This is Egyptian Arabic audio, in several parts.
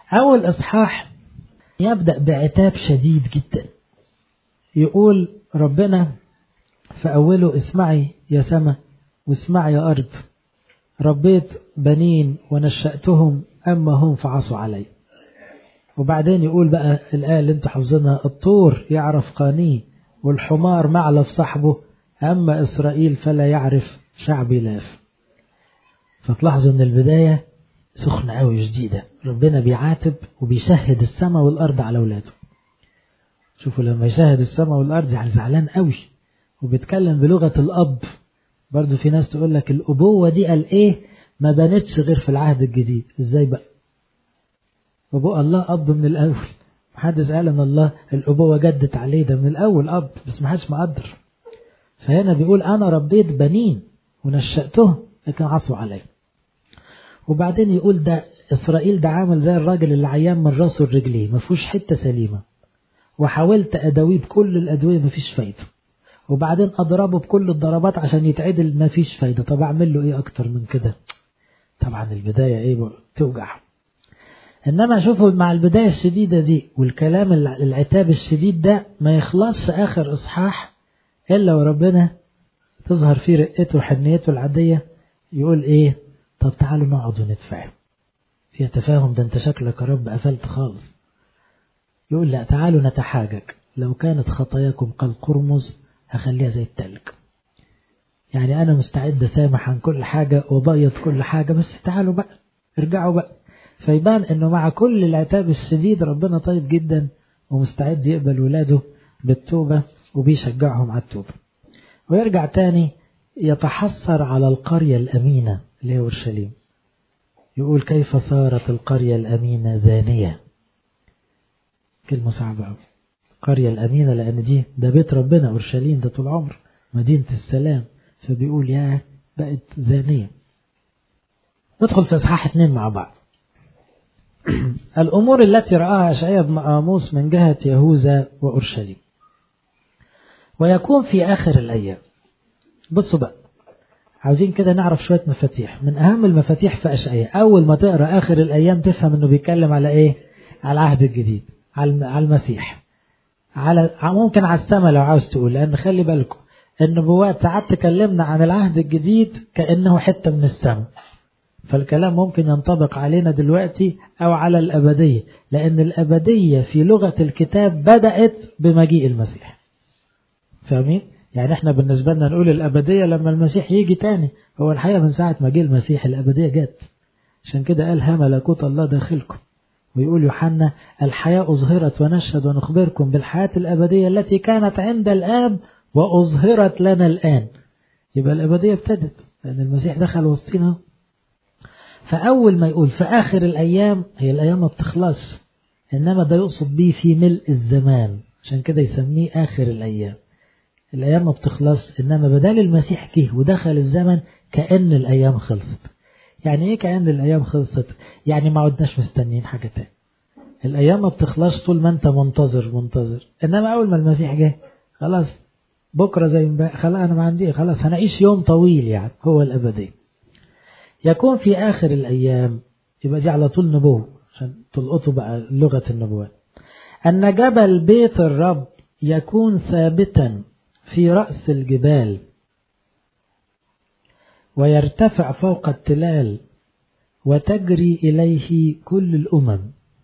أول إصحاح يبدأ بعتاب شديد جدا يقول ربنا في أوله اسمعي يا سما واسمعي يا أرض ربيت بنين ونشأتهم أما هم فعصوا علي وبعدين يقول بقى الآية اللي انت حافظينها الطور يعرف قانيه والحمار معلف صاحبه أما إسرائيل فلا يعرف شعبي لاف فتلاحظوا ان البداية سخنة قوي جديدة ربنا بيعاتب وبيشهد السماء والأرض على أولاده شوفوا لما يشاهد السماء والأرض يعني زعلان قوي وبيتكلم بلغة الأب برضو في ناس تقول لك الأبوة دي قال إيه ما بانتش غير في العهد الجديد إزاي بقى أبوة الله أب من الأول محدش قال إن الله الأبوة جدت عليه ده من الأول أب بس محدش مقدر فهنا بيقول أنا ربيت بنين ونشأتهم لكن عصوا علي وبعدين يقول ده إسرائيل ده عامل زي الراجل اللي عيان من راسه لرجليه ما فيهوش حتة سليمة وحاولت أداويه بكل الأدوية ما فيش فايدة وبعدين أضربه بكل الضربات عشان يتعدل ما فيش فايدة طب أعمل له إيه أكتر من كده طبعا البداية إيه توجع إنما شوفوا مع البداية الشديدة دي والكلام العتاب الشديد ده ما يخلصش آخر إصحاح إلا وربنا تظهر فيه رقته وحنيته العادية يقول إيه طب تعالوا نقعد ونتفاهم في تفاهم ده أنت شكلك يا رب قفلت خالص يقول لا تعالوا نتحاجج لو كانت خطاياكم كالقرمز هخليها زي التلج يعني أنا مستعد أسامح عن كل حاجة وبيض كل حاجة بس تعالوا بقى ارجعوا بقى فيبان أنه مع كل العتاب الشديد ربنا طيب جدا ومستعد يقبل ولاده بالتوبة وبيشجعهم على التوبة ويرجع تاني يتحسر على القرية الأمينة اللي هي أورشليم يقول كيف صارت القرية الأمينة زانية كلمة صعبة أوي القرية الأمينة لأن دي ده بيت ربنا أورشليم ده طول عمر مدينة السلام فبيقول يا بقت زانية ندخل في إصحاح اتنين مع بعض الأمور التي رآها أشعياء بن آموس من جهة يهوذا وأورشليم ويكون في آخر الأيام بصوا بقى عاوزين كده نعرف شوية مفاتيح من أهم المفاتيح في أشعياء أول ما تقرأ آخر الأيام تفهم إنه بيتكلم على إيه على العهد الجديد على المسيح على ممكن على السماء لو عاوز تقول لأن خلي بالكم النبوات ساعات تكلمنا عن العهد الجديد كأنه حتة من السماء فالكلام ممكن ينطبق علينا دلوقتي أو على الأبدية لأن الأبدية في لغة الكتاب بدأت بمجيء المسيح فاهمين؟ يعني احنا بالنسبة لنا نقول الأبدية لما المسيح يجي تاني هو الحقيقة من ساعة ما جه المسيح الأبدية جت عشان كده قال ها ملكوت الله داخلكم ويقول يوحنا الحياة أظهرت ونشهد ونخبركم بالحياة الأبدية التي كانت عند الآب وأظهرت لنا الآن يبقى الأبدية ابتدت لأن المسيح دخل وسطنا فأول ما يقول في آخر الأيام هي الأيام ما بتخلص إنما ده يقصد به في ملء الزمان عشان كده يسميه آخر الأيام الأيام ما بتخلص إنما بدل المسيح جه ودخل الزمن كأن الأيام خلصت يعني إيه كأن الأيام خلصت يعني ما عدناش مستنيين حاجة تاني الأيام ما بتخلص طول ما أنت منتظر منتظر إنما أول ما المسيح جه خلاص بكرة زي امبارح خلاص أنا ما عندي خلاص هنعيش يوم طويل يعني هو الأبدي يكون في آخر الأيام يبقى دي على طول نبوة عشان تلقطوا بقى لغة النبوة أن جبل بيت الرب يكون ثابتا في رأس الجبال ويرتفع فوق التلال وتجري إليه كل الأمم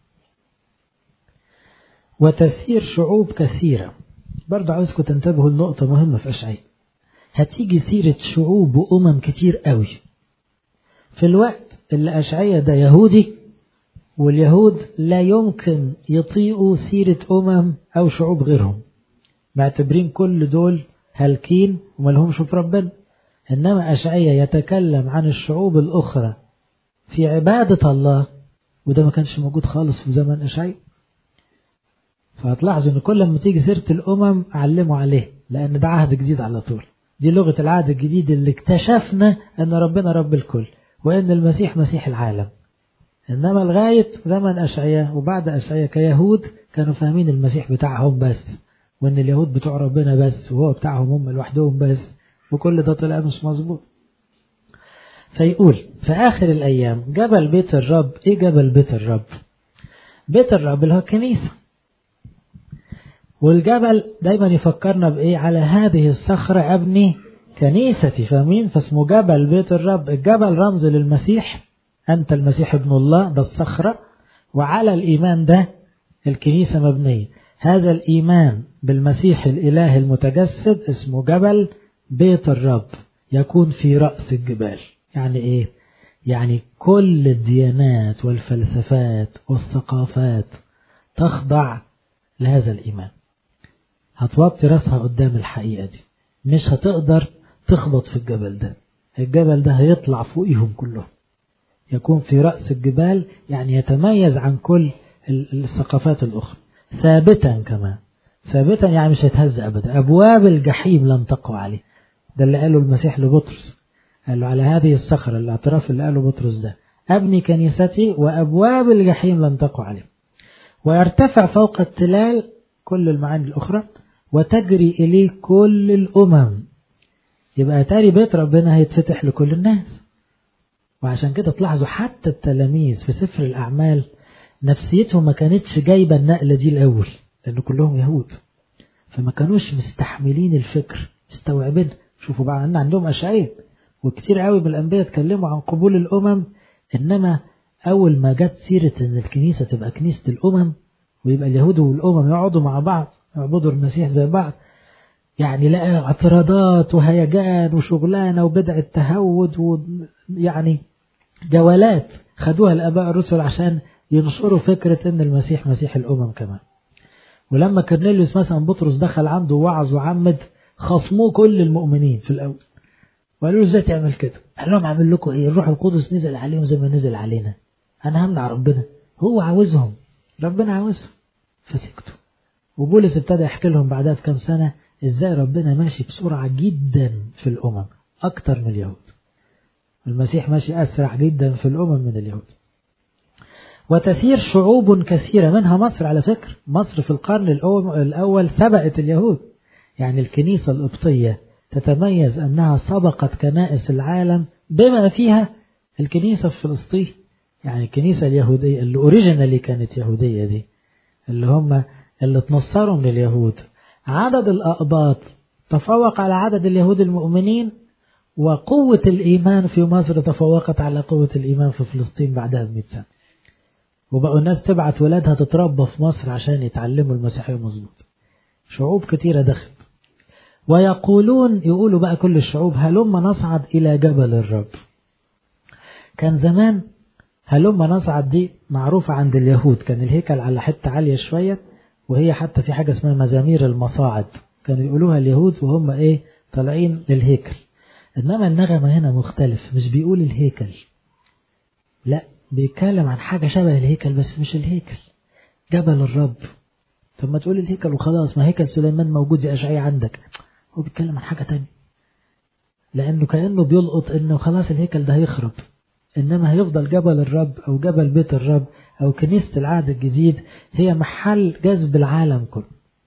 وتسير شعوب كثيرة برضه عاوزكم تنتبهوا لنقطة مهمة في أشعياء هتيجي سيرة شعوب وأمم كتير قوي في الوقت اللي أشعياء ده يهودي واليهود لا يمكن يطيقوا سيرة أمم أو شعوب غيرهم معتبرين كل دول هالكين وملهمش في ربنا إنما أشعية يتكلم عن الشعوب الأخرى في عبادة الله وده ما كانش موجود خالص في زمن أشعية فهتلاحظوا إن كل ما تيجي سيرة الأمم علموا عليه لأن ده عهد جديد على طول دي لغة العهد الجديد اللي اكتشفنا أن ربنا رب الكل وأن المسيح مسيح العالم إنما لغاية زمن أشعية وبعد أشعية كيهود كانوا فاهمين المسيح بتاعهم بس وأن اليهود بتوع ربنا بس وهو بتاعهم هم لوحدهم بس وكل ده طلع مش مظبوط فيقول في آخر الأيام جبل بيت الرب إيه جبل بيت الرب بيت الرب اللي هو الكنيسة والجبل دايما يفكرنا بإيه على هذه الصخرة أبني كنيستي فاهمين فاسمه جبل بيت الرب الجبل رمز للمسيح أنت المسيح ابن الله ده الصخرة وعلى الإيمان ده الكنيسة مبنية هذا الإيمان بالمسيح الإله المتجسد اسمه جبل بيت الرب يكون في رأس الجبال يعني إيه؟ يعني كل الديانات والفلسفات والثقافات تخضع لهذا الإيمان هتوطي راسها قدام الحقيقة دي مش هتقدر تخبط في الجبل ده الجبل ده هيطلع فوقيهم كلهم يكون في رأس الجبال يعني يتميز عن كل الثقافات الأخرى ثابتا كمان ثابتا يعني مش هيتهز أبدا أبواب الجحيم لن تقوى عليه ده اللي قاله المسيح لبطرس قال له على هذه الصخرة الاعتراف اللي قاله بطرس ده أبني كنيستي وأبواب الجحيم لن تقوى عليه ويرتفع فوق التلال كل المعاني الأخرى وتجري إليه كل الأمم يبقى تاري بيت ربنا هيتفتح لكل الناس وعشان كده تلاحظوا حتى التلاميذ في سفر الأعمال نفسيتهم ما كانتش جايبة النقلة دي الأول لأن كلهم يهود فما كانوش مستحملين الفكر مستوعبين شوفوا بقى أن عندهم أشعية وكتير قوي من الأنبياء اتكلموا عن قبول الأمم إنما أول ما جت سيرة إن الكنيسة تبقى كنيسة الأمم ويبقى اليهود والأمم يقعدوا مع بعض يعبدوا المسيح زي بعض يعني لقى اعتراضات وهيجان وشغلانة وبدع التهود ويعني جولات خدوها الآباء الرسل عشان ينشروا فكرة إن المسيح مسيح الأمم كمان ولما كرنيليوس مثلا بطرس دخل عنده وعظ وعمد خصموه كل المؤمنين في الأول وقالوا له ازاي تعمل كده قال لهم اعمل لكم ايه الروح القدس نزل عليهم زي ما نزل علينا انا همنع ربنا هو عاوزهم ربنا عاوزهم فسكتوا وبولس ابتدى يحكي لهم بعدها بكام سنة ازاي ربنا ماشي بسرعة جدا في الأمم أكتر من اليهود المسيح ماشي أسرع جدا في الأمم من اليهود وتسير شعوب كثيرة منها مصر على فكرة مصر في القرن الأول سبقت اليهود يعني الكنيسة القبطية تتميز أنها سبقت كنائس العالم بما فيها الكنيسة في فلسطين يعني الكنيسة اليهودية اللي أوريجينالي كانت يهودية دي اللي هم اللي تنصروا من اليهود عدد الأقباط تفوق على عدد اليهود المؤمنين وقوة الإيمان في مصر تفوقت على قوة الإيمان في فلسطين بعدها بمئة سنة وبقوا الناس تبعت ولادها تتربى في مصر عشان يتعلموا المسيحية مظبوط شعوب كتيرة دخلت ويقولون يقولوا بقى كل الشعوب هلما نصعد إلى جبل الرب كان زمان هلما نصعد دي معروفة عند اليهود كان الهيكل على حتة عالية شوية وهي حتى في حاجة اسمها مزامير المصاعد كانوا يقولوها اليهود وهم ايه طالعين للهيكل انما النغمة هنا مختلف مش بيقول الهيكل لا بيتكلم عن حاجة شبه الهيكل بس مش الهيكل جبل الرب طب ما تقول الهيكل وخلاص ما هيكل سليمان موجود زي أشعية عندك هو بيتكلم عن حاجة تانية لأنه كأنه بيلقط إنه خلاص الهيكل ده هيخرب إنما هيفضل جبل الرب أو جبل بيت الرب أو كنيسة العهد الجديد هي محل جذب العالم كله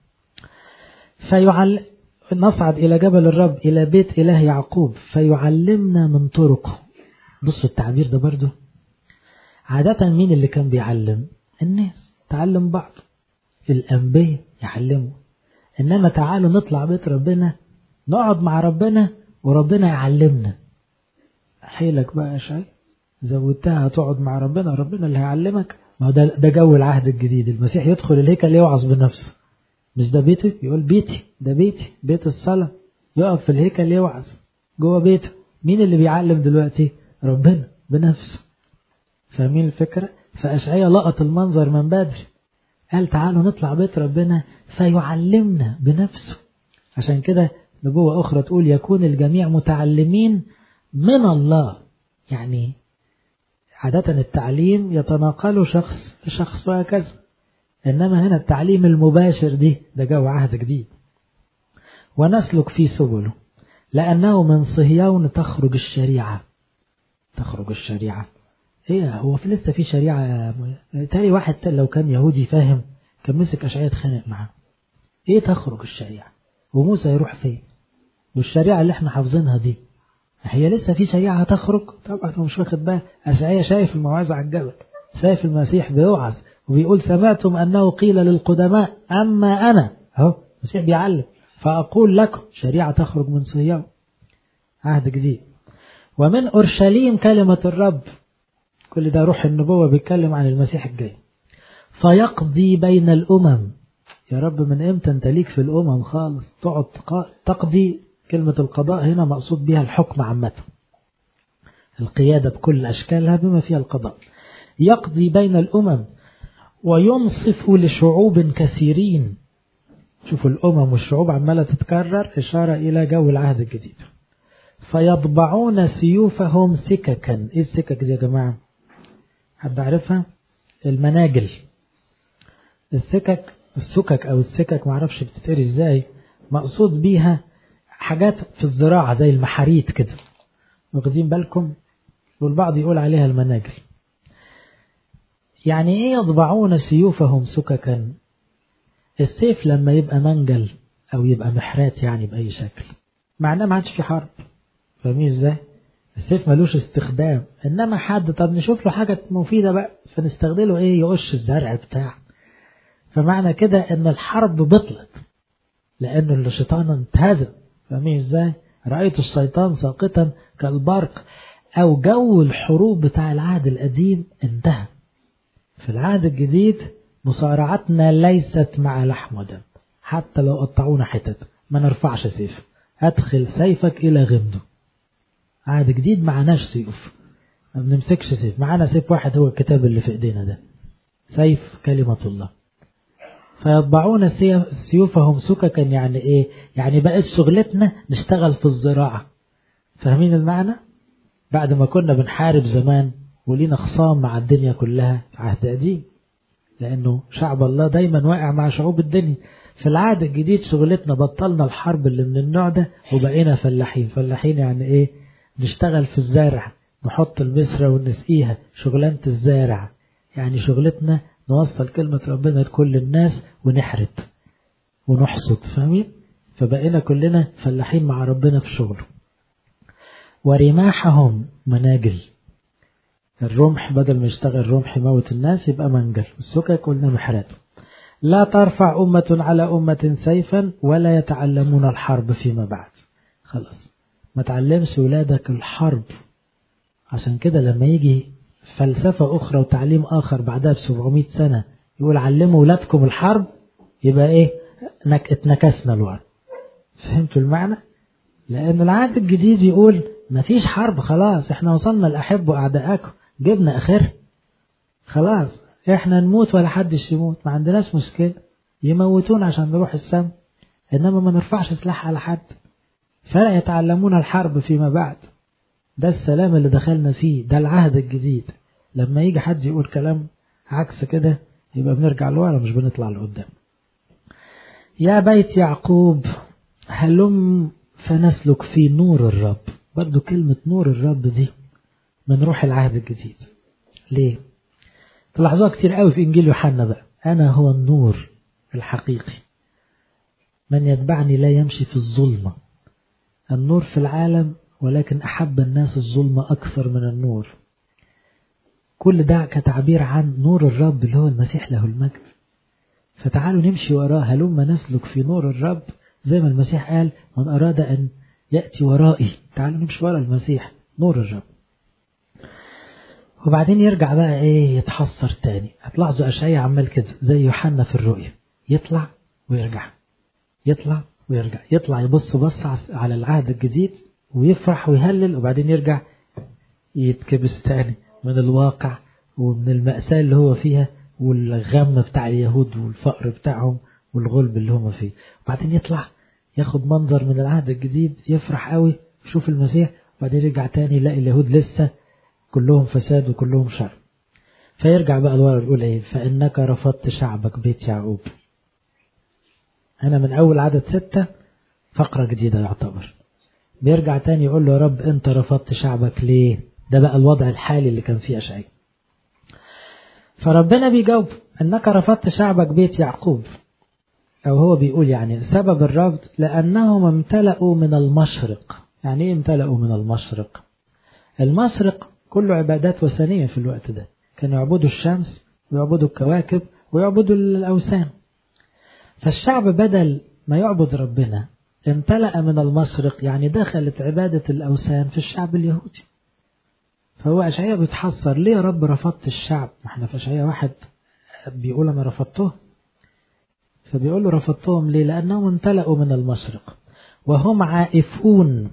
فيعل نصعد إلى جبل الرب إلى بيت إله يعقوب فيعلمنا من طرقه بصوا التعبير ده برضه عادة مين اللي كان بيعلم الناس تعلم بعض الأنبياء يعلموا إنما تعالوا نطلع بيت ربنا نقعد مع ربنا وربنا يعلمنا حيلك بقى يا شاي زودتها تقعد مع ربنا ربنا اللي هيعلمك ما هو ده, ده جو العهد الجديد المسيح يدخل الهيكل يوعظ بنفسه مش ده بيتي يقول بيتي ده بيتي بيت الصلاة يقف في الهيكل يوعظ جوه بيته مين اللي بيعلم دلوقتي ربنا بنفسه فاهمين الفكرة فأشعية لقط المنظر من بدري قال تعالوا نطلع بيت ربنا فيعلمنا بنفسه عشان كده نبوة أخرى تقول يكون الجميع متعلمين من الله يعني عادة التعليم يتناقل شخص لشخص وهكذا إنما هنا التعليم المباشر دي ده جو عهد جديد ونسلك في سبله لأنه من صهيون تخرج الشريعة تخرج الشريعة ايه هو في لسه في شريعة تاني واحد لو كان يهودي فاهم كان مسك أشعية اتخانق معاه ايه تخرج الشريعة وموسى يروح فين والشريعة اللي احنا حافظينها دي هي لسه في شريعة هتخرج طبعا هو مش واخد بقى أشعية شايف الموعظة على الجبل شايف المسيح بيوعظ وبيقول سمعتم أنه قيل للقدماء أما أنا أهو المسيح بيعلم فأقول لكم شريعة تخرج من صيام عهد جديد ومن أورشليم كلمة الرب كل ده روح النبوة بيتكلم عن المسيح الجاي فيقضي بين الأمم يا رب من امتى انت ليك في الأمم خالص تقعد تقضي كلمة القضاء هنا مقصود بها الحكم عامة القيادة بكل أشكالها بما فيها القضاء يقضي بين الأمم وينصف لشعوب كثيرين شوفوا الأمم والشعوب عمالة تتكرر إشارة إلى جو العهد الجديد فيطبعون سيوفهم سككا إيه السكك دي يا جماعة حد عارفها المناجل السكك السكك أو السكك معرفش بتتقري إزاي مقصود بيها حاجات في الزراعة زي المحاريت كده واخدين بالكم والبعض يقول عليها المناجل يعني ايه يضبعون سيوفهم سككا السيف لما يبقى منجل او يبقى محرات يعني باي شكل معناه ما عادش في حرب فاهمين ازاي السيف ملوش استخدام انما حد طب نشوف له حاجه مفيده بقى فنستخدمه ايه يقش الزرع بتاع فمعنى كده ان الحرب بطلت لانه الشيطان انتهزم فاهمين ازاي رايت الشيطان ساقطا كالبرق او جو الحروب بتاع العهد القديم انتهى في العهد الجديد مصارعتنا ليست مع لحم ودم حتى لو قطعونا حتت ما نرفعش سيف ادخل سيفك الى غمده عهد جديد معناش سيوف ما بنمسكش سيف معانا سيف واحد هو الكتاب اللي في ايدينا ده سيف كلمة الله فيطبعون سيوفهم سككا يعني ايه يعني بقت شغلتنا نشتغل في الزراعة فاهمين المعنى بعد ما كنا بنحارب زمان ولينا خصام مع الدنيا كلها في عهد قديم لأنه شعب الله دايما واقع مع شعوب الدنيا في العهد الجديد شغلتنا بطلنا الحرب اللي من النوع ده وبقينا فلاحين فلاحين يعني ايه نشتغل في الزارع نحط البسرة ونسقيها شغلانة الزارع يعني شغلتنا نوصل كلمة ربنا لكل الناس ونحرد ونحصد فاهمين فبقينا كلنا فلاحين مع ربنا في شغله ورماحهم مناجل الرمح بدل ما يشتغل رمح يموت الناس يبقى منجل السكك قلنا محرات لا ترفع أمة على أمة سيفا ولا يتعلمون الحرب فيما بعد خلاص ما تعلمش ولادك الحرب عشان كده لما يجي فلسفة أخرى وتعليم آخر بعدها ب 700 سنة يقول علموا ولادكم الحرب يبقى إيه اتنكسنا الوعد فهمتوا المعنى؟ لأن العهد الجديد يقول مفيش حرب خلاص احنا وصلنا لأحبوا أعداءكم جبنا آخر خلاص احنا نموت ولا حدش يموت ما عندناش مشكلة يموتون عشان نروح السم إنما ما نرفعش سلاح على حد فلا يتعلمون الحرب فيما بعد ده السلام اللي دخلنا فيه ده العهد الجديد لما يجي حد يقول كلام عكس كده يبقى بنرجع لورا مش بنطلع لقدام يا بيت يعقوب هلم فنسلك في نور الرب برضو كلمة نور الرب دي من روح العهد الجديد ليه تلاحظوها كتير قوي في إنجيل يوحنا بقى أنا هو النور الحقيقي من يتبعني لا يمشي في الظلمة النور في العالم ولكن أحب الناس الظلمة أكثر من النور كل ده كتعبير عن نور الرب اللي هو المسيح له المجد فتعالوا نمشي وراه هلما نسلك في نور الرب زي ما المسيح قال من أراد أن يأتي ورائي تعالوا نمشي ورا المسيح نور الرب وبعدين يرجع بقى ايه يتحسر تاني هتلاحظوا أشعية عمال كده زي يوحنا في الرؤية يطلع ويرجع يطلع ويرجع يطلع يبص بص على العهد الجديد ويفرح ويهلل وبعدين يرجع يتكبس تاني من الواقع ومن المأساة اللي هو فيها والغم بتاع اليهود والفقر بتاعهم والغلب اللي هم فيه وبعدين يطلع ياخد منظر من العهد الجديد يفرح قوي يشوف المسيح وبعدين يرجع تاني يلاقي اليهود لسه كلهم فساد وكلهم شر فيرجع بقى لورا يقول ايه فإنك رفضت شعبك بيت يعقوب أنا من أول عدد ستة فقرة جديدة يعتبر بيرجع تاني يقول له يا رب أنت رفضت شعبك ليه ده بقى الوضع الحالي اللي كان فيه أشعياء فربنا بيجاوب أنك رفضت شعبك بيت يعقوب أو هو بيقول يعني سبب الرفض لأنهم امتلأوا من المشرق يعني إيه امتلأوا من المشرق المشرق كله عبادات وثنية في الوقت ده كانوا يعبدوا الشمس ويعبدوا الكواكب ويعبدوا الأوثان فالشعب بدل ما يعبد ربنا امتلأ من المشرق يعني دخلت عبادة الأوثان في الشعب اليهودي فهو أشعياء بيتحسر ليه يا رب رفضت الشعب ما احنا في أشعياء واحد بيقول أنا رفضته فبيقول له رفضتهم ليه لأنهم امتلأوا من المشرق وهم عائفون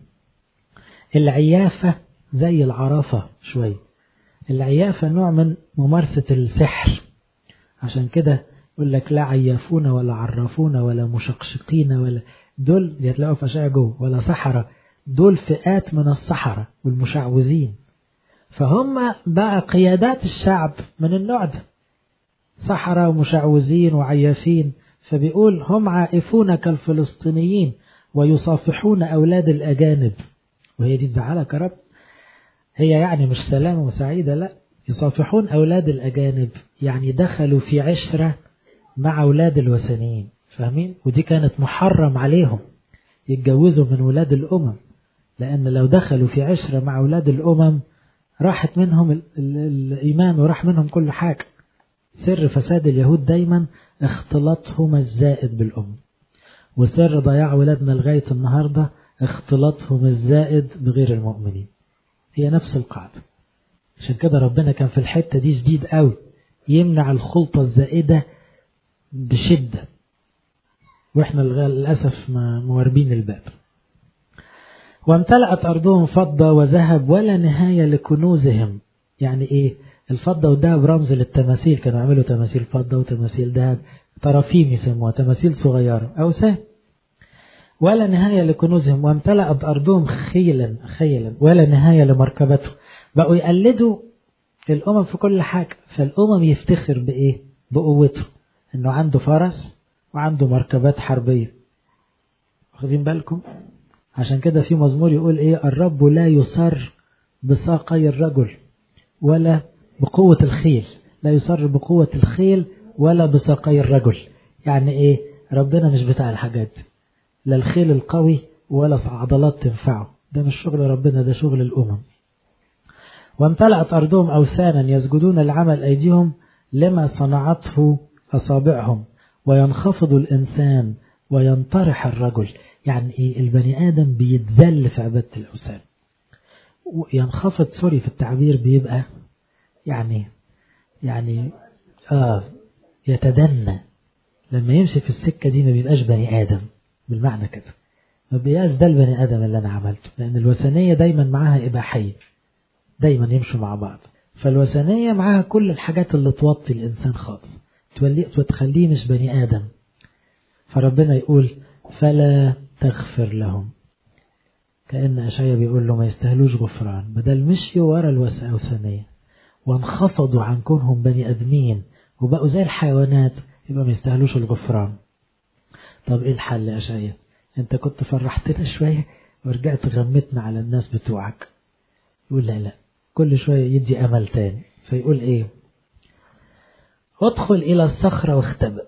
العيافة زي العرافة شوي العيافة نوع من ممارسة السحر عشان كده يقول لك لا عيافون ولا عرافون ولا مشقشقين ولا دول دي هتلاقوا في أشياء جوه ولا سحرة دول فئات من السحرة والمشعوذين فهم بقى قيادات الشعب من النوع ده سحرة ومشعوذين وعيافين فبيقول هم عائفون كالفلسطينيين ويصافحون أولاد الأجانب وهي دي تزعلك يا رب هي يعني مش سلامة وسعيدة لا يصافحون أولاد الأجانب يعني دخلوا في عشرة مع أولاد الوثنيين فاهمين ودي كانت محرم عليهم يتجوزوا من ولاد الأمم لأن لو دخلوا في عشرة مع أولاد الأمم راحت منهم ال ال الإيمان وراح منهم كل حاجة سر فساد اليهود دايما اختلاطهم الزائد بالأم وسر ضياع ولادنا لغاية النهاردة اختلاطهم الزائد بغير المؤمنين هي نفس القاعدة عشان كده ربنا كان في الحتة دي شديد قوي يمنع الخلطة الزائدة بشدة واحنا للأسف مواربين الباب وامتلأت أرضهم فضة وذهب ولا نهاية لكنوزهم يعني إيه الفضة والذهب رمز للتماثيل كانوا يعملوا تماثيل فضة وتماثيل ذهب طرافيم يسموها تماثيل صغيرة أو سهم ولا نهاية لكنوزهم وامتلأت أرضهم خيلا خيلا ولا نهاية لمركبتهم بقوا يقلدوا الأمم في كل حاجة فالأمم يفتخر بإيه بقوته إنه عنده فرس وعنده مركبات حربية واخدين بالكم عشان كده في مزمور يقول إيه الرب لا يصر بساقي الرجل ولا بقوة الخيل لا يصر بقوة الخيل ولا بساقي الرجل يعني إيه ربنا مش بتاع الحاجات دي لا الخيل القوي ولا عضلات تنفعه ده مش شغل ربنا ده شغل الأمم وامتلأت أرضهم أوثانا يسجدون لعمل أيديهم لما صنعته أصابعهم وينخفض الإنسان وينطرح الرجل يعني إيه البني آدم بيتذل في عبادة الأوثان ينخفض سوري في التعبير بيبقى يعني يعني آه يتدنى لما يمشي في السكة دي ما بيبقاش بني آدم بالمعنى كده ما بيبقاش ده البني آدم اللي أنا عملته لأن الوثنية دايما معاها إباحية دايما يمشوا مع بعض فالوثنية معاها كل الحاجات اللي توطي الإنسان خالص وتخليه مش بني آدم فربنا يقول فلا تغفر لهم كأن أشعيا بيقول له ما يستاهلوش غفران بدل مشيوا ورا الوثنية وانخفضوا عن كونهم بني أدمين وبقوا زي الحيوانات يبقى ما يستاهلوش الغفران طب ايه الحل يا أشعيا انت كنت فرحتنا شوية ورجعت غمتنا على الناس بتوعك يقول لا لا كل شوية يدي أمل تاني فيقول ايه ادخل إلى الصخرة واختبئ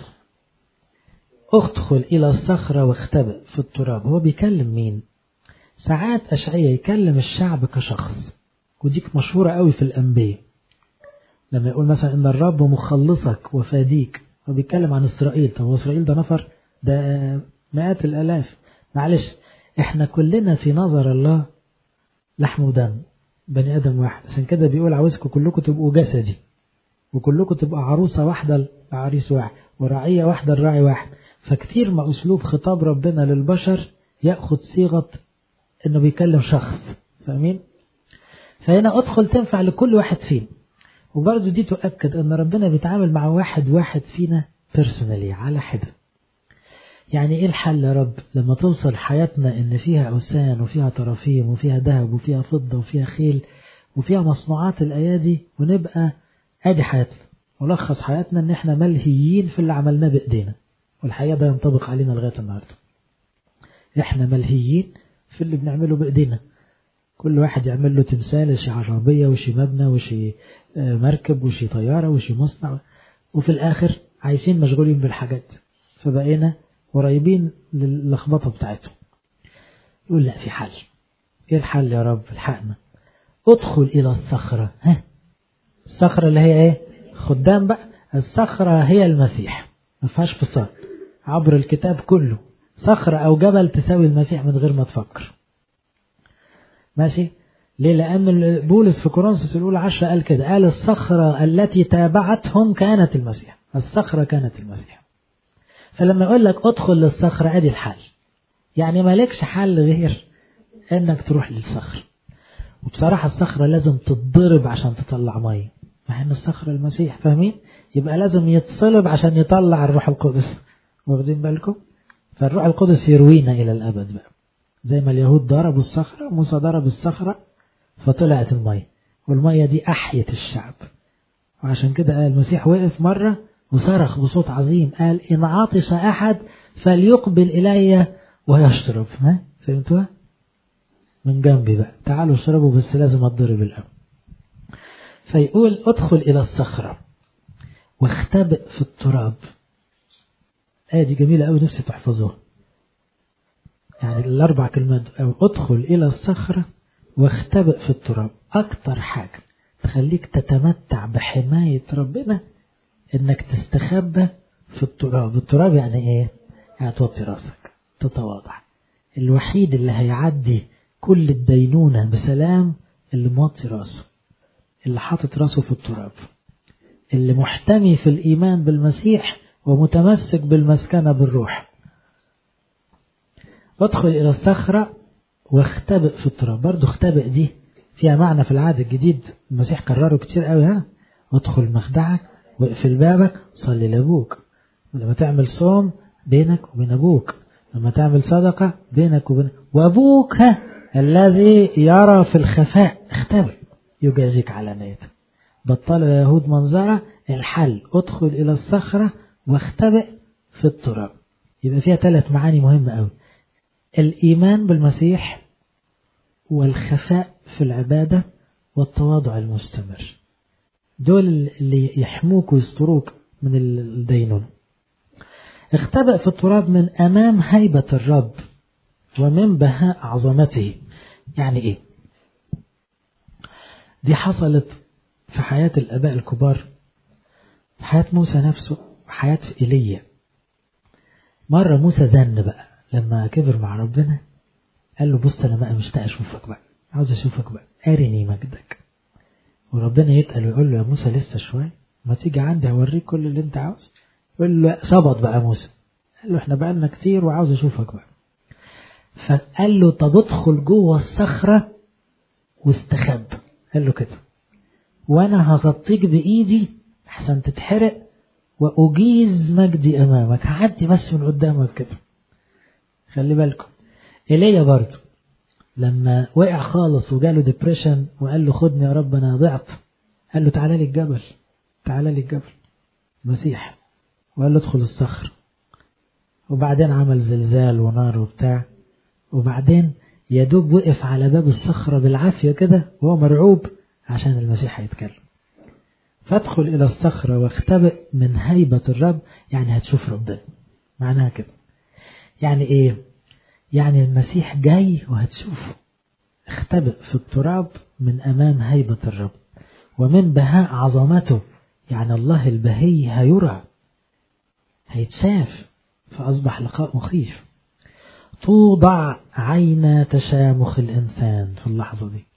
ادخل إلى الصخرة واختبئ في التراب هو بيكلم مين ساعات أشعية يكلم الشعب كشخص وديك مشهورة قوي في الأنبياء لما يقول مثلا إن الرب مخلصك وفاديك هو بيتكلم عن إسرائيل طب إسرائيل ده نفر ده مئات الآلاف معلش إحنا كلنا في نظر الله لحم ودم بني آدم واحد عشان كده بيقول عاوزكم كلكم تبقوا جسدي وكلكم تبقى عروسة واحدة لعريس واحد ورعية واحدة لراعي واحد فكتير ما أسلوب خطاب ربنا للبشر يأخذ صيغة إنه بيكلم شخص فاهمين؟ فهنا أدخل تنفع لكل واحد فينا وبرضه دي تؤكد أن ربنا بيتعامل مع واحد واحد فينا بيرسونالي على حدة يعني إيه الحل يا رب لما توصل حياتنا إن فيها أوثان وفيها طرافيم وفيها ذهب وفيها فضة وفيها خيل وفيها مصنوعات الأيادي ونبقى أدي حياتنا ولخص حياتنا إن إحنا ملهيين في اللي عملناه بإيدينا والحقيقة ده ينطبق علينا لغاية النهاردة إحنا ملهيين في اللي بنعمله بإيدينا كل واحد يعمل له تمثال شي عربية وشي مبنى وشي مركب وشي طيارة وشي مصنع وفي الآخر عايشين مشغولين بالحاجات فبقينا قريبين للخبطة بتاعتهم يقول لا في حل ايه الحل يا رب الحقنا ادخل الى الصخرة ها الصخرة اللي هي ايه خدام بقى الصخرة هي المسيح ما فيهاش فصال عبر الكتاب كله صخرة أو جبل تساوي المسيح من غير ما تفكر ماشي ليه لأن بولس في كورنثوس الأولى عشرة قال كده قال الصخرة التي تابعتهم كانت المسيح الصخرة كانت المسيح فلما يقول لك ادخل للصخرة ادي الحل يعني مالكش حل غير انك تروح للصخرة وبصراحة الصخرة لازم تتضرب عشان تطلع مية مع ان الصخرة المسيح فاهمين يبقى لازم يتصلب عشان يطلع الروح القدس واخدين بالكم فالروح القدس يروينا الى الابد بقى زي ما اليهود ضربوا الصخرة موسى ضرب الصخرة فطلعت المية والمية دي أحيت الشعب وعشان كده قال المسيح وقف مرة وصرخ بصوت عظيم قال إن عطش أحد فليقبل إلي ويشرب ها فهمتوها؟ من جنبي بقى تعالوا اشربوا بس لازم أتضرب الأول فيقول ادخل إلى الصخرة واختبئ في التراب آية دي جميلة أوي نفسي تحفظوها يعني الأربع كلمات أو ادخل إلى الصخرة واختبئ في التراب أكتر حاجة تخليك تتمتع بحماية ربنا إنك تستخبى في التراب التراب يعني إيه؟ يعني توطي راسك تتواضع الوحيد اللي هيعدي كل الدينونة بسلام اللي موطي راسه اللي حاطط راسه في التراب اللي محتمي في الإيمان بالمسيح ومتمسك بالمسكنة بالروح ادخل إلى الصخرة واختبئ في التراب برضه اختبئ دي فيها معنى في العهد الجديد المسيح كرره كتير قوي ها ادخل مخدعك واقفل بابك صلي لابوك لما تعمل صوم بينك وبين ابوك لما تعمل صدقة بينك وبين وابوك ها الذي يرى في الخفاء اختبئ يجازيك على نيتك بطل يا يهود منظرة الحل ادخل الى الصخرة واختبئ في التراب يبقى فيها ثلاث معاني مهمة قوي الإيمان بالمسيح والخفاء في العبادة والتواضع المستمر دول اللي يحموك ويستروك من الدينون اختبأ في التراب من أمام هيبة الرب ومن بهاء عظمته يعني إيه دي حصلت في حياة الآباء الكبار في حياة موسى نفسه وحياة إيليا مرة موسى زن بقى لما كبر مع ربنا قال له بص انا بقى مشتاق اشوفك بقى عاوز اشوفك بقى ارني مجدك وربنا يتقل ويقول له يا موسى لسه شويه ما تيجي عندي هوريك كل اللي انت عاوز يقول له صبط بقى موسى قال له احنا بقالنا كتير وعاوز اشوفك بقى فقال له طب ادخل جوه الصخره واستخب قال له كده وانا هغطيك بايدي احسن تتحرق واجيز مجدي امامك هعدي بس من قدامك كده خلي بالكم ايليا برضه لما وقع خالص وجاله ديبريشن وقال له خدني يا رب انا ضعت قال له تعالى لي الجبل تعالى لي الجبل المسيح وقال له ادخل الصخر وبعدين عمل زلزال ونار وبتاع وبعدين يا دوب وقف على باب الصخرة بالعافية كده وهو مرعوب عشان المسيح هيتكلم فادخل إلى الصخرة واختبئ من هيبة الرب يعني هتشوف ربنا معناها كده يعني ايه يعني المسيح جاي وهتشوفه اختبئ في التراب من امام هيبة الرب ومن بهاء عظمته يعني الله البهي هيرى هيتشاف فأصبح لقاء مخيف توضع عين تشامخ الإنسان في اللحظة دي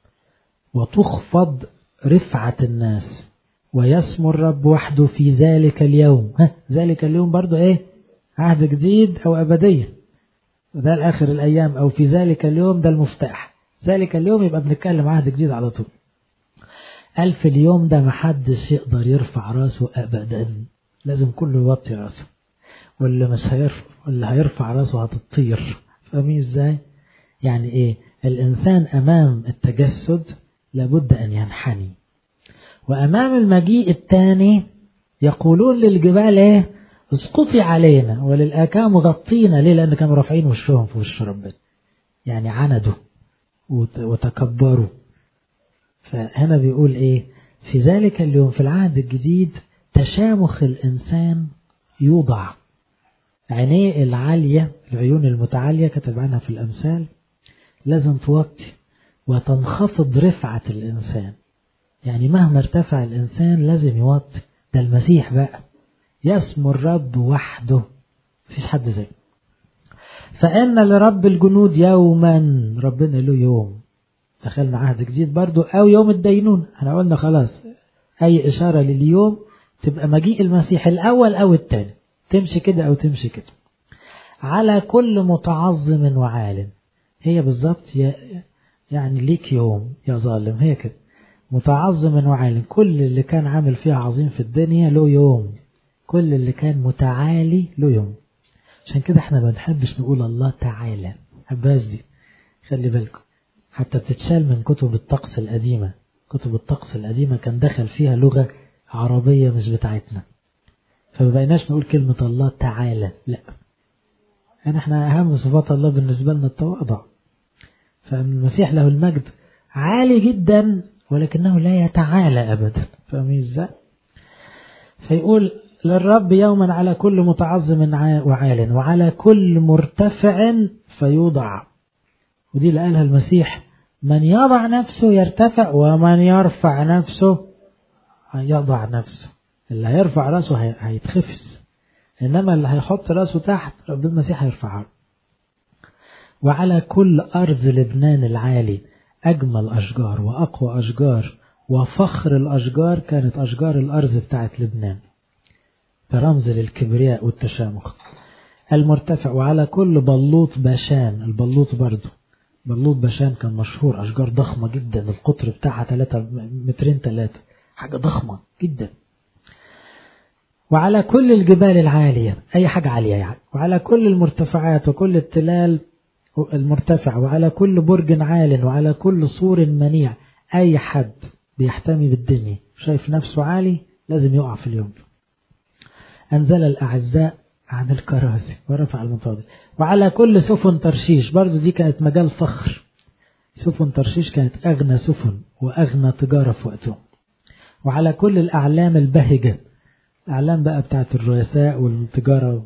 وتخفض رفعة الناس ويسمو الرب وحده في ذلك اليوم ها ذلك اليوم برضو ايه عهد جديد أو أبدية ده الآخر الأيام أو في ذلك اليوم ده المفتاح ذلك اليوم يبقى بنتكلم عهد جديد على طول ألف اليوم ده محدش يقدر يرفع راسه أبدا لازم كله يوطي راسه واللي مش هيرفع واللي هيرفع راسه هتطير فاهمين ازاي؟ يعني ايه؟ الإنسان أمام التجسد لابد أن ينحني وأمام المجيء الثاني يقولون للجبال ايه؟ اسقطي علينا وللآكام غطينا ليه لأن كانوا رافعين وشهم في وش ربنا يعني عندوا وتكبروا فهنا بيقول ايه في ذلك اليوم في العهد الجديد تشامخ الإنسان يوضع عينيه العالية العيون المتعالية كتب عنها في الأمثال لازم توطي وتنخفض رفعة الإنسان يعني مهما ارتفع الإنسان لازم يوطي ده المسيح بقى يسمو الرب وحده مفيش حد زيه فإن لرب الجنود يوما ربنا له يوم دخلنا عهد جديد برضو أو يوم الدينون احنا قلنا خلاص أي إشارة لليوم تبقى مجيء المسيح الأول أو الثاني تمشي كده أو تمشي كده على كل متعظم وعال هي بالظبط يعني ليك يوم يا ظالم هي كده متعظم وعال كل اللي كان عامل فيها عظيم في الدنيا له يوم كل اللي كان متعالي له يوم عشان كده احنا ما بنحبش نقول الله تعالى حباش دي خلي بالكم حتى بتتشال من كتب الطقس القديمة كتب الطقس القديمة كان دخل فيها لغة عربية مش بتاعتنا فما بقيناش نقول كلمة الله تعالى لا يعني احنا أهم صفات الله بالنسبة لنا التواضع فالمسيح له المجد عالي جدا ولكنه لا يتعالى أبدا فاهمين ازاي؟ فيقول للرب يوما على كل متعظم وعال وعلى كل مرتفع فيوضع ودي اللي قالها المسيح من يضع نفسه يرتفع ومن يرفع نفسه يضع نفسه اللي هيرفع راسه هيتخفس انما اللي هيحط راسه تحت رب المسيح هيرفعه وعلى كل أرض لبنان العالي أجمل أشجار وأقوى أشجار وفخر الأشجار كانت أشجار الأرض بتاعت لبنان برمز للكبرياء والتشامخ المرتفع وعلى كل بلوط باشان البلوط برضه بلوط باشان كان مشهور أشجار ضخمة جدا القطر بتاعها 3 مترين 3 حاجة ضخمة جدا وعلى كل الجبال العالية أي حاجة عالية يعني وعلى كل المرتفعات وكل التلال المرتفع وعلى كل برج عال وعلى كل سور منيع أي حد بيحتمي بالدنيا شايف نفسه عالي لازم يقع في اليوم ده أنزل الأعزاء عن الكراسي ورفع المنتظر وعلى كل سفن ترشيش برضو دي كانت مجال فخر سفن ترشيش كانت أغنى سفن وأغنى تجارة في وقتهم وعلى كل الأعلام البهجة الأعلام بقى بتاعت الرؤساء والتجارة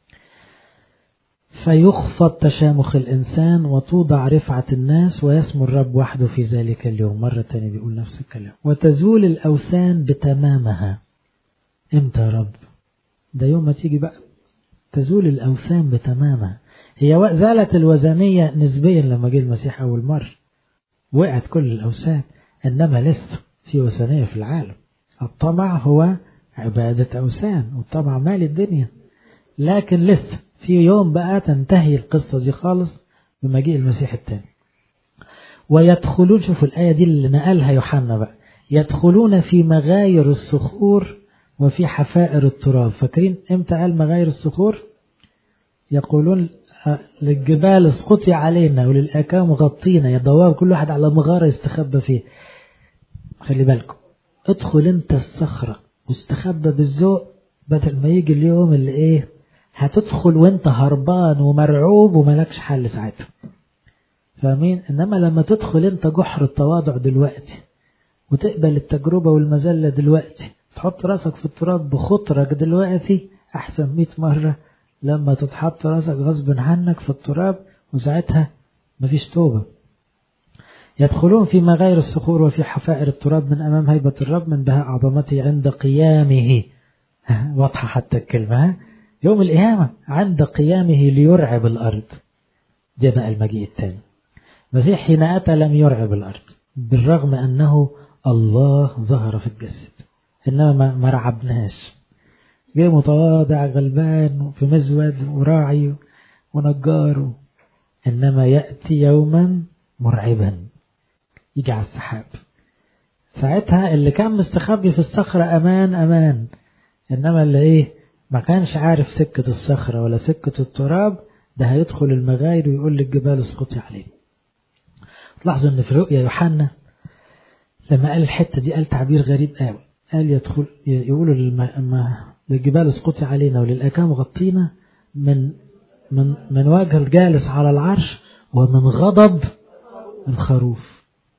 فيخفض تشامخ الإنسان وتوضع رفعة الناس ويسمو الرب وحده في ذلك اليوم مرة تانية بيقول نفس الكلام وتزول الأوثان بتمامها امتى يا رب ده يوم ما تيجي بقى تزول الأوثان بتمامها هي زالت الوزنية نسبيا لما جه المسيح أول مرة وقعت كل الأوثان إنما لسه في وثنية في العالم الطمع هو عبادة أوثان والطمع مال الدنيا لكن لسه في يوم بقى تنتهي القصة دي خالص بمجيء المسيح الثاني ويدخلون شوفوا الآية دي اللي نقلها يوحنا بقى يدخلون في مغاير الصخور وفي حفائر التراب فاكرين امتى قال مغاير الصخور يقولون للجبال اسقطي علينا وللأكام غطينا يا دواب كل واحد على مغارة يستخبى فيه خلي بالكم ادخل انت الصخرة واستخبى بالذوق بدل ما يجي اليوم اللي ايه هتدخل وانت هربان ومرعوب وملكش حل ساعتها فاهمين انما لما تدخل انت جحر التواضع دلوقتي وتقبل التجربة والمذلة دلوقتي تحط راسك في التراب بخطرك دلوقتي احسن مئة مرة لما تتحط راسك غصب عنك في التراب وساعتها مفيش توبة يدخلون في مغاير الصخور وفي حفائر التراب من أمام هيبة الرب من بهاء عظمته عند قيامه واضحة حتى الكلمة يوم القيامة عند قيامه ليرعب الأرض ده بقى المجيء الثاني المسيح حين أتى لم يرعب الأرض بالرغم أنه الله ظهر في الجسد إنما ما رعبناش جه متواضع غلبان في مزود وراعي ونجار إنما يأتي يوما مرعبا يجي على السحاب ساعتها اللي كان مستخبي في الصخرة أمان أمان إنما اللي إيه ما كانش عارف سكة الصخرة ولا سكة التراب ده هيدخل المغاير ويقول للجبال اسقطي عليه تلاحظوا ان في رؤيا يوحنا لما قال الحتة دي قال تعبير غريب قوي قال يدخل يقولوا للم... للجبال اسقطي علينا وللأكام غطينا من من من وجه الجالس على العرش ومن غضب الخروف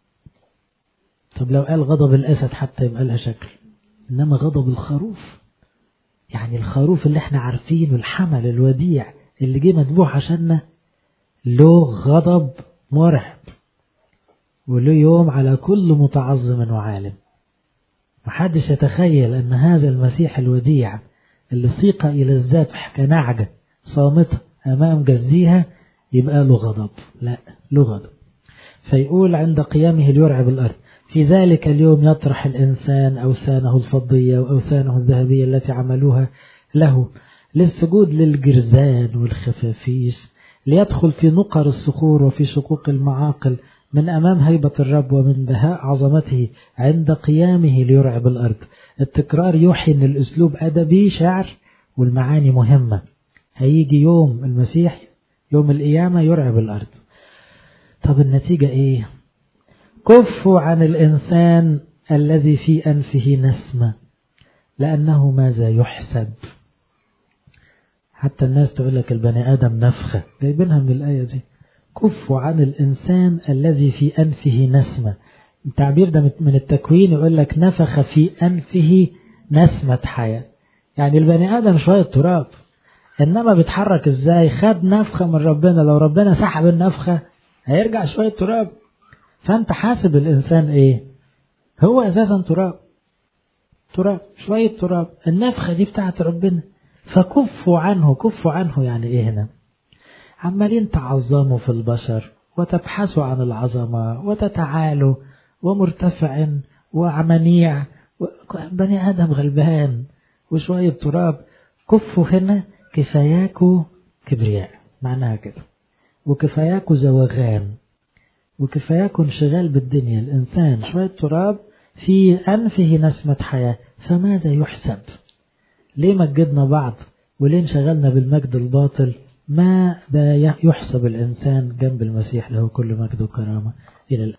طب لو قال غضب الأسد حتى يبقى لها شكل إنما غضب الخروف يعني الخروف اللي احنا عارفينه الحمل الوديع اللي جه مذبوح عشاننا له غضب مرعب وله يوم على كل متعظم وعالم محدش يتخيل أن هذا المسيح الوديع اللي سيق إلى الذبح كنعجة صامتة أمام جزيها يبقى له غضب لا له غضب فيقول عند قيامه ليرعب الأرض في ذلك اليوم يطرح الإنسان أوثانه الفضية وأوثانه الذهبية التي عملوها له للسجود للجرزان والخفافيش ليدخل في نقر الصخور وفي شقوق المعاقل من أمام هيبة الرب ومن بهاء عظمته عند قيامه ليرعب الأرض التكرار يوحي أن الأسلوب أدبي شعر والمعاني مهمة هيجي يوم المسيح يوم القيامة يرعب الأرض طب النتيجة إيه كفوا عن الإنسان الذي في أنفه نسمة لأنه ماذا يحسب حتى الناس تقول لك البني آدم نفخة جايبينها من الآية دي كفوا عن الإنسان الذي في أنفه نسمة التعبير ده من التكوين يقول لك نفخ في أنفه نسمة حياة يعني البني آدم شوية تراب إنما بيتحرك إزاي خد نفخة من ربنا لو ربنا سحب النفخة هيرجع شوية تراب فأنت حاسب الإنسان إيه هو أساسا تراب تراب شوية تراب النفخة دي بتاعت ربنا فكفوا عنه كفوا عنه يعني إيه هنا عمالين تعظموا في البشر وتبحثوا عن العظمة وتتعالوا ومرتفع ومنيع بني آدم غلبان وشوية تراب كفوا هنا كفاياكوا كبرياء معناها كده وكفاياكوا زوغان وكفاياكوا انشغال بالدنيا الإنسان شوية تراب في أنفه نسمة حياة فماذا يحسب ليه مجدنا بعض وليه انشغلنا بالمجد الباطل ما ده يحسب الإنسان جنب المسيح له كل مجد وكرامة إلى الآن